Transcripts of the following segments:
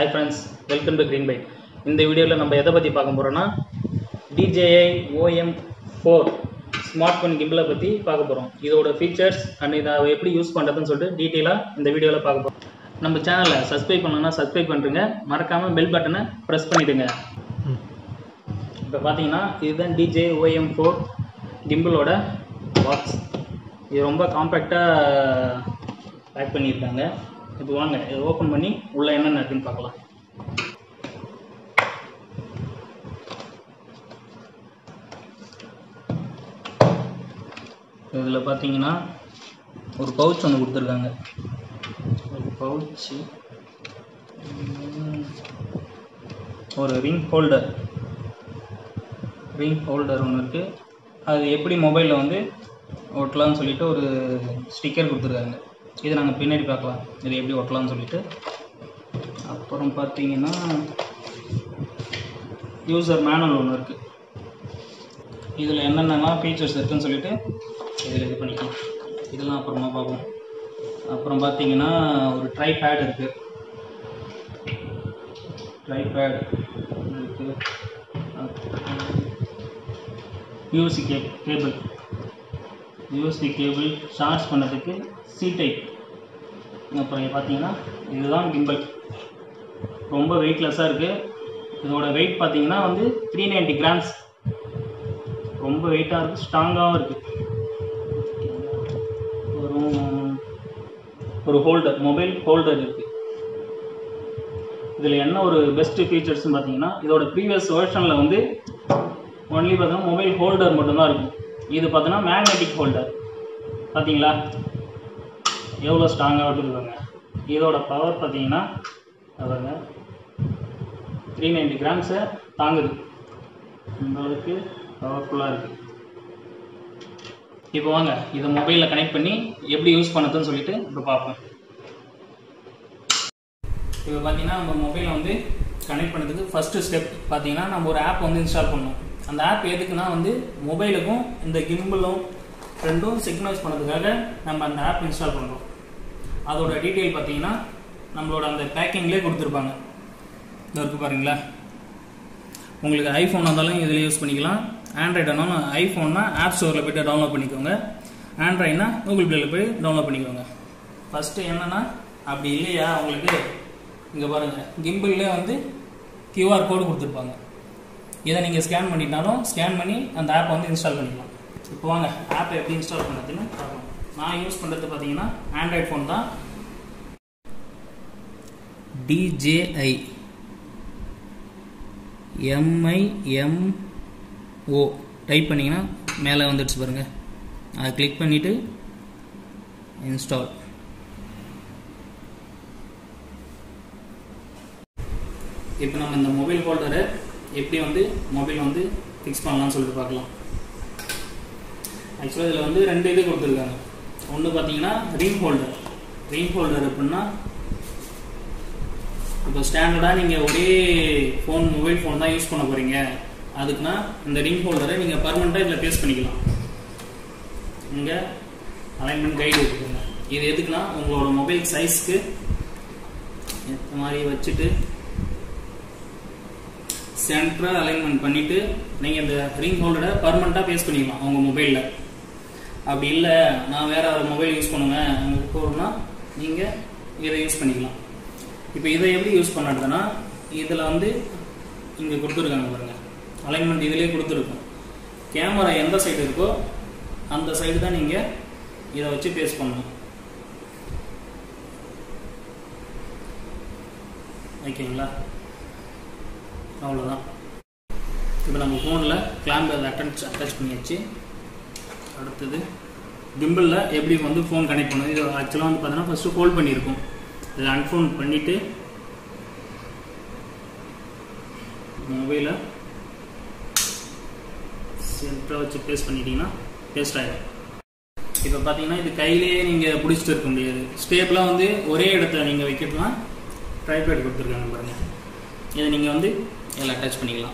hi friends welcome to green bike இந்த வீடியோவில் நம்ம எதை பற்றி பார்க்க போகிறோன்னா DJI OM four smartphone கிம்பிளை பற்றி பார்க்க போகிறோம் இதோட ஃபீச்சர்ஸ் அண்ட் இதை எப்படி யூஸ் பண்ணுறதுன்னு சொல்லிட்டு டீட்டெயிலாக இந்த வீடியோவில் பார்க்க போகிறோம் நம்ம சேனலை சப்ஸ்கிரைப் பண்ணணும்னா சப்ஸ்கிரைப் பண்ணுறங்க மறக்காமல் பெல் பட்டனை ப்ரெஸ் பண்ணிவிடுங்க இப்போ பார்த்தீங்கன்னா இதுதான் DJI ஓஎம் ஃபோர் கிம்பிளோட பாக்ஸ் இது ரொம்ப காம்பேக்டாக பேக் பண்ணியிருக்காங்க இப்போ வாங்க இதை ஓப்பன் பண்ணி உள்ள என்னென்ன இருக்குன்னு பார்க்கலாம் இதில் பார்த்தீங்கன்னா ஒரு பவுச் ஒன்று கொடுத்துருக்காங்க ஒரு பவுச்சு ஒரு ரிங் ஹோல்டர் ரிங் ஹோல்டர் ஒன்று இருக்குது அது எப்படி மொபைலில் வந்து ஒட்டலாம்னு சொல்லிட்டு ஒரு ஸ்டிக்கர் கொடுத்துருக்காங்க இது நாங்கள் பின்னாடி பார்க்கலாம் இது எப்படி ஒட்டலாம்னு சொல்லிட்டு அப்புறம் பார்த்தீங்கன்னா யூசர் மேனுவல் ஒன்று இருக்குது இதில் என்னென்னலாம் ஃபீச்சர்ஸ் இருக்குன்னு சொல்லிட்டு இதில் இது பண்ணிக்கலாம் இதெல்லாம் அப்புறமா பார்ப்போம் அப்புறம் பார்த்தீங்கன்னா ஒரு ட்ரை பேட் இருக்குது ட்ரை பேட் இருக்குது யூஎஸ்சி கே கேபிள் யூஎஸ்பி கேபிள் சார்ஜ் பண்ணதுக்கு சி டைப் அப்புறம் இங்க பார்த்தீங்கன்னா இதுதான் கிம்பல் ரொம்ப வெயிட்லெஸ்ஸாக இருக்குது இதோட வெயிட் பார்த்தீங்கன்னா வந்து த்ரீ நைன்ட்டி கிராம்ஸ் ரொம்ப வெயிட்டாக இருக்குது ஸ்ட்ராங்காகவும் இருக்குது ஒரு ஒரு ஹோல்டர் மொபைல் ஹோல்டர் இருக்குது இதில் என்ன ஒரு பெஸ்ட் ஃபீச்சர்ஸ்னு பார்த்தீங்கன்னா இதோட ப்ரீவியஸ் வெர்ஷனில் வந்து ஒன்லி பார்த்தீங்கன்னா மொபைல் ஹோல்டர் மட்டும்தான் இருக்கும் இது பார்த்தீங்கன்னா மேக்னெட்டிக் ஹோல்டர் பார்த்தீங்களா எவ்வளோ ஸ்ட்ராங்காக இருக்காங்க இதோட பவர் பார்த்தீங்கன்னா அதாங்க த்ரீ நைன்டி கிராம்ஸை தாங்குது இந்த அளவுக்கு பவர்ஃபுல்லாக இருக்குது இப்போ வாங்க இதை மொபைலில் கனெக்ட் பண்ணி எப்படி யூஸ் பண்ணுறதுன்னு சொல்லிட்டு இப்போ பார்ப்போம் இப்போ பார்த்தீங்கன்னா நம்ம மொபைலை வந்து கனெக்ட் பண்ணுறதுக்கு ஃபஸ்ட்டு ஸ்டெப் பார்த்தீங்கன்னா நம்ம ஒரு ஆப் வந்து இன்ஸ்டால் பண்ணணும் அந்த ஆப் எதுக்குன்னா வந்து மொபைலுக்கும் இந்த கிம்பிளும் ரெண்டும் சிக்னலைஸ் பண்ணுறதுக்காக நம்ம அந்த ஆப் இன்ஸ்டால் பண்ணுறோம் அதோட டீட்டெயில் பார்த்தீங்கன்னா நம்மளோட அந்த பேக்கிங்லேயே கொடுத்துருப்பாங்க இந்த இருக்கு பாருங்களா உங்களுக்கு ஐஃபோன் இருந்தாலும் இதில் யூஸ் பண்ணிக்கலாம் ஆண்ட்ராய்டு ஆனாலும் ஐஃபோன்னா ஆப் ஸ்டோரில் போய்ட்டு டவுன்லோட் பண்ணிக்கோங்க ஆண்ட்ராய்ட்னா கூகுள் ப்ளேயில் போய் டவுன்லோட் பண்ணிக்கோங்க ஃபஸ்ட்டு என்னென்னா அப்படி இல்லையா உங்களுக்கு இங்கே பாருங்கள் கிம்பிள்லேயே வந்து கியூஆர் கோடு கொடுத்துருப்பாங்க இதை நீங்கள் ஸ்கேன் பண்ணிட்டாலும் ஸ்கேன் பண்ணி அந்த ஆப்பை வந்து இன்ஸ்டால் பண்ணிக்கலாம் இப்போ வாங்க ஆப்பை எப்படி இன்ஸ்டால் பண்ணுறதுன்னு பார்க்கலாம் நான் யூஸ் பண்ணுறது பார்த்தீங்கன்னா ஆண்ட்ராய்ட் ஃபோன் தான் டிஜேஐ எம்ஐஎம்ஓ டைப் பண்ணிங்கன்னா மேலே வந்துடுச்சு பாருங்கள் அதை கிளிக் பண்ணிவிட்டு இன்ஸ்டால் இப்போ நம்ம இந்த மொபைல் ஹோல்டரை எப்படி வந்து மொபைல் வந்து ஃபிக்ஸ் பண்ணலாம்னு சொல்லிட்டு பார்க்கலாம் ஆக்சுவலாக இதில் வந்து ரெண்டு இது கொடுத்துருக்காங்க ஒன்று பார்த்தீங்கன்னா ரிங் ஹோல்டர் ரிங் ஹோல்டர் எப்படின்னா இப்போ ஸ்டாண்டர்டாக நீங்கள் ஒரே ஃபோன் மொபைல் ஃபோன் தான் யூஸ் பண்ண போகிறீங்க அதுக்குன்னா இந்த ரிங் ஹோல்டரை நீங்கள் பர்மனெண்ட்டாக இதில் பேஸ் பண்ணிக்கலாம் இங்கே அலைன்மெண்ட் கைடு இருக்குங்க இது எதுக்குன்னா உங்களோட மொபைல் சைஸ்க்கு ஏற்ற மாதிரி வச்சுட்டு சென்டராக அலைன்மெண்ட் பண்ணிவிட்டு நீங்கள் இந்த ரிங் ஹோல்டரை பர்மனெண்ட்டாக பேஸ் பண்ணிக்கலாம் உங்கள் மொபைலில் அப்படி இல்லை நான் வேறு ஒரு மொபைல் யூஸ் பண்ணுவேன் உங்களுக்கு போகணும்னா நீங்கள் இதை யூஸ் பண்ணிக்கலாம் இப்போ இதை எப்படி யூஸ் பண்ணுறதுன்னா இதில் வந்து இங்கே கொடுத்துருக்காங்க பாருங்கள் அலைன்மெண்ட் இதிலே கொடுத்துருக்கோம் கேமரா எந்த சைடு இருக்கோ அந்த சைடு தான் நீங்கள் இதை வச்சு பேஸ் பண்ணணும் ஓகேங்களா அவ்வளோதான் இப்போ நம்ம ஃபோனில் கிளாம்பு அதை அட்டச் அட்டாச் பண்ணியாச்சு அடுத்தது கிம்பிளில் எப்படி வந்து ஃபோன் கனெக்ட் பண்ணுது இது ஆக்சுவலாக வந்து பார்த்தீங்கன்னா ஃபஸ்ட்டு ஹோல்ட் பண்ணியிருக்கோம் இதை அன்ஃபோன் பண்ணிவிட்டு மொபைலை சென்டராக வச்சு பேஸ்ட் பண்ணிட்டீங்கன்னா பேஸ்ட் ஆகிடும் இப்போ பார்த்தீங்கன்னா இது கையிலேயே நீங்கள் பிடிச்சிட்டு இருக்க முடியாது ஸ்டேப்லாம் வந்து ஒரே இடத்த நீங்கள் வைக்கிறதுலாம் ட்ரைபேட் கொடுத்துருக்காங்க பாருங்கள் இதை நீங்கள் வந்து இதில் அட்டாச் பண்ணிக்கலாம்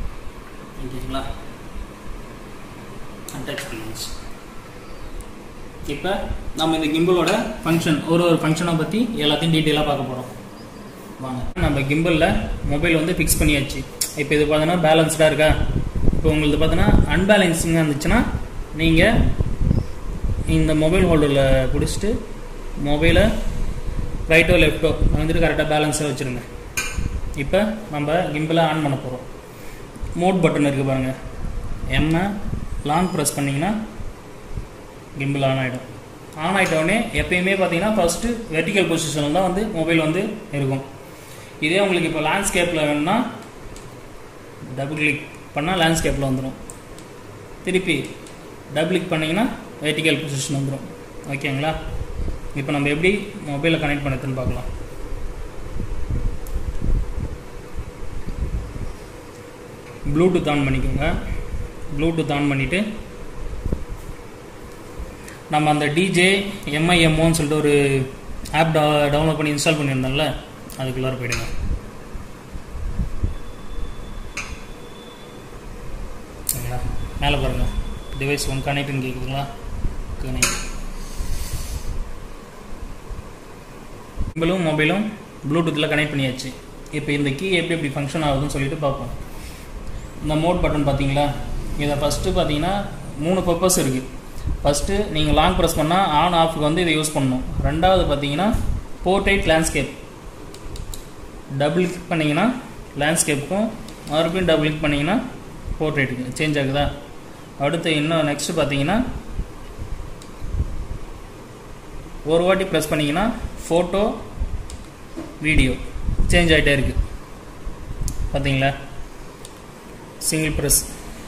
ஓகேங்களா அட்டாச் பண்ணியாச்சு இப்போ நம்ம இந்த கிம்பிளோட ஃபங்க்ஷன் ஒரு ஒரு ஃபங்க்ஷனை பற்றி எல்லாத்தையும் டீட்டெயிலாக பார்க்க போகிறோம் வாங்க நம்ம கிம்பிளில் மொபைல் வந்து ஃபிக்ஸ் பண்ணியாச்சு இப்போ இது பார்த்தோன்னா பேலன்ஸ்டாக இருக்கா இப்போ உங்களுக்கு பார்த்தோன்னா அன்பேலன்ஸிங்காக இருந்துச்சுன்னா நீங்கள் இந்த மொபைல் ஹோல்டரில் பிடிச்சிட்டு மொபைலை ரைட்டோ லெஃப்ட்டோ வந்துட்டு கரெக்டாக பேலன்ஸாக வச்சுருங்க இப்போ நம்ம கிம்பிளை ஆன் பண்ண போகிறோம் மோட் பட்டன் இருக்குது பாருங்கள் எம்மை லாங் ப்ரெஸ் பண்ணிங்கன்னா கிம்பிள் ஆன் ஆகிடும் ஆன் ஆகிட்டோடனே எப்பயுமே பார்த்தீங்கன்னா ஃபஸ்ட்டு வெர்டிக்கல் பொசிஷனில் தான் வந்து மொபைல் வந்து இருக்கும் இதே உங்களுக்கு இப்போ லேண்ட்ஸ்கேப்பில் வேணும்னா டபுள் கிளிக் பண்ணால் லேண்ட்ஸ்கேப்பில் வந்துடும் திருப்பி டபுள் கிளிக் பண்ணிங்கன்னா வெர்டிக்கல் பொசிஷன் வந்துடும் ஓகேங்களா இப்போ நம்ம எப்படி மொபைலை கனெக்ட் பண்ணுறதுன்னு பார்க்கலாம் ப்ளூடூத் ஆன் பண்ணிக்கோங்க ப்ளூடூத் ஆன் பண்ணிவிட்டு நம்ம அந்த டிஜே எம்ஐஎம்ஓன்னு சொல்லிட்டு ஒரு ஆப் டவுன்லோட் பண்ணி இன்ஸ்டால் பண்ணியிருந்தோம்ல அதுக்குள்ளார போயிடுங்க சரிங்களா மேலே பாருங்கள் டிவைஸ் ஒன் கனெக்ட்னு கேட்குதுங்களா கனெக்ட் மொபைலும் மொபைலும் ப்ளூடூத்தில் கனெக்ட் பண்ணியாச்சு இப்போ இந்த கீ எப்படி எப்படி ஃபங்க்ஷன் ஆகுதுன்னு சொல்லிட்டு பார்ப்போம் இந்த மோட் பட்டன் பார்த்தீங்களா இதை ஃபஸ்ட்டு பார்த்தீங்கன்னா மூணு பர்பஸ் இருக்குது ஃபஸ்ட்டு நீங்கள் லாங் ப்ரெஸ் பண்ணால் ஆன் ஆஃப்க்கு வந்து இதை யூஸ் பண்ணணும் ரெண்டாவது பார்த்தீங்கன்னா போர்ட்ரேட் லேண்ட்ஸ்கேப் டபுள் கிளிக் பண்ணிங்கன்னா லேண்ட்ஸ்கேப்புக்கும் மறுபடியும் டபுள் கிளிக் பண்ணிங்கன்னா போர்ட்ரேட்டுக்கு சேஞ்ச் ஆகுதா அடுத்து இன்னும் நெக்ஸ்ட்டு பார்த்தீங்கன்னா ஒரு வாட்டி ப்ரெஸ் பண்ணிங்கன்னா ஃபோட்டோ வீடியோ சேஞ்ச் ஆகிட்டே இருக்குது பார்த்தீங்களா சிங்கிள் ப்ரெஸ்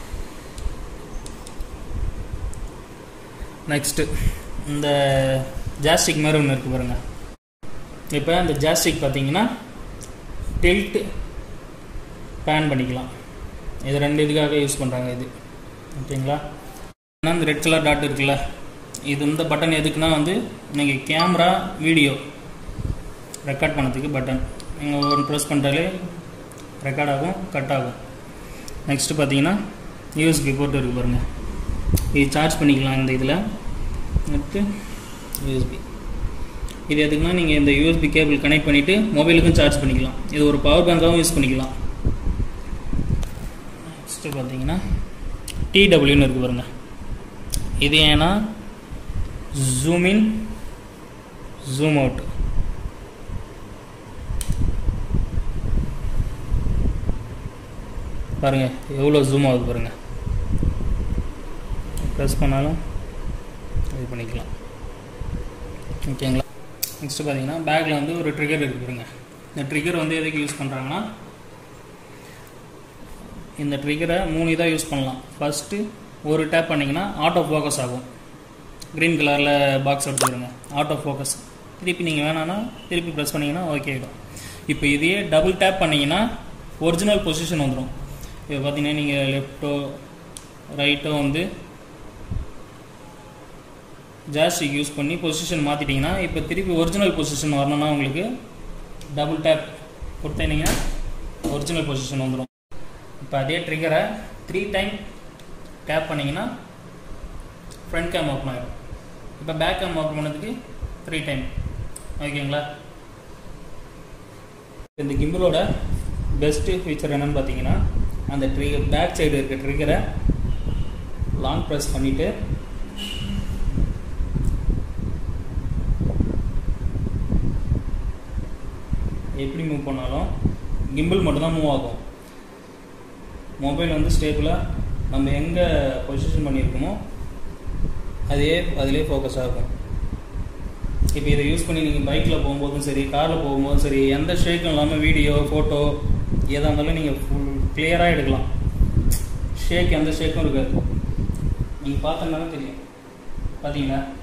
நெக்ஸ்ட்டு இந்த ஜாஸ்டிக் மாதிரி ஒன்று இருக்குது பாருங்கள் இப்போ அந்த ஜாஸ்டிக் பார்த்தீங்கன்னா டில்ட் பேன் பண்ணிக்கலாம் இது ரெண்டு இதுக்காக யூஸ் பண்ணுறாங்க இது ஓகேங்களா ஏன்னா இந்த ரெட் கலர் டாட் இருக்குல்ல இது இந்த பட்டன் எதுக்குன்னா வந்து நீங்கள் கேமரா வீடியோ ரெக்கார்ட் பண்ணதுக்கு பட்டன் நீங்கள் ஒன்று ப்ரெஸ் பண்ணுறாலே ரெக்கார்ட் ஆகும் கட் ஆகும் நெக்ஸ்ட்டு பார்த்தீங்கன்னா யூஎஸ்பி போட்டு இருக்கு பாருங்கள் இது சார்ஜ் பண்ணிக்கலாம் இந்த இதில் அடுத்து யூஎஸ்பி இது எதுக்குன்னா நீங்கள் இந்த யூஎஸ்பி கேபிள் கனெக்ட் பண்ணிவிட்டு மொபைலுக்கும் சார்ஜ் பண்ணிக்கலாம் இது ஒரு பவர் பேங்காகவும் யூஸ் பண்ணிக்கலாம் நெக்ஸ்ட்டு பார்த்தீங்கன்னா டிடபிள்யூன்னு இருக்குது பாருங்க இது ஏன்னா ஜூம் இன் ஜூம் அவுட் பாருங்கள் எவ்வளோ ஜூம் ஆகுது பாருங்கள் ப்ரெஸ் பண்ணாலும் இது பண்ணிக்கலாம் ஓகேங்களா நெக்ஸ்ட்டு பார்த்தீங்கன்னா பேக்கில் வந்து ஒரு ட்ரிகர் இருக்குது பாருங்க இந்த ட்ரிகர் வந்து எதுக்கு யூஸ் பண்ணுறாங்கன்னா இந்த ட்ரிகரை மூணு இதாக யூஸ் பண்ணலாம் ஃபஸ்ட்டு ஒரு டேப் பண்ணிங்கன்னா ஆட்டோ ஃபோக்கஸ் ஆகும் க்ரீன் கலரில் பாக்ஸ் எடுத்துக்கிறோங்க ஆட்டோ ஃபோக்கஸ் திருப்பி நீங்கள் வேணான்னா திருப்பி ப்ரெஸ் பண்ணிங்கன்னா ஓகே ஆகிடும் இப்போ இதையே டபுள் டேப் பண்ணிங்கன்னா ஒரிஜினல் பொசிஷன் வந்துடும் இப்போ பார்த்தீங்கன்னா நீங்கள் லெஃப்ட்டோ ரைட்டோ வந்து ஜாஸ்டிக் யூஸ் பண்ணி பொசிஷன் மாற்றிட்டிங்கன்னா இப்போ திருப்பி ஒரிஜினல் பொசிஷன் வரணும்னா உங்களுக்கு டபுள் டேப் கொடுத்தீங்கன்னா ஒரிஜினல் பொசிஷன் வந்துடும் இப்போ அதே ட்ரிகரை த்ரீ டைம் டேப் பண்ணிங்கன்னா ஃப்ரண்ட் கேம் ஓப்பன் ஆகிடும் இப்போ பேக் கேம் ஓப்பன் பண்ணதுக்கு த்ரீ டைம் ஓகேங்களா இந்த கிம்பிளோட பெஸ்ட்டு ஃபீச்சர் என்னன்னு பார்த்தீங்கன்னா அந்த ட்ரிகர் பேக் சைடு இருக்க ட்ரிகரை லாங் ப்ரெஸ் பண்ணிவிட்டு எப்படி மூவ் பண்ணாலும் கிம்பிள் மட்டும்தான் மூவ் ஆகும் மொபைல் வந்து ஸ்டேபிளாக நம்ம எங்கே பொசிஷன் பண்ணியிருக்கோமோ அதே அதிலே ஃபோக்கஸ் ஆகும் இப்போ இதை யூஸ் பண்ணி நீங்கள் பைக்கில் போகும்போதும் சரி காரில் போகும்போதும் சரி எந்த ஷேக்கும் இல்லாமல் வீடியோ ஃபோட்டோ எதாக இருந்தாலும் நீங்கள் ஃபுல் கிளியராக எடுக்கலாம் ஷேக் எந்த ஷேக்கும் இருக்காது நீங்கள் பார்த்தோம்னாலும் தெரியும் பார்த்தீங்களா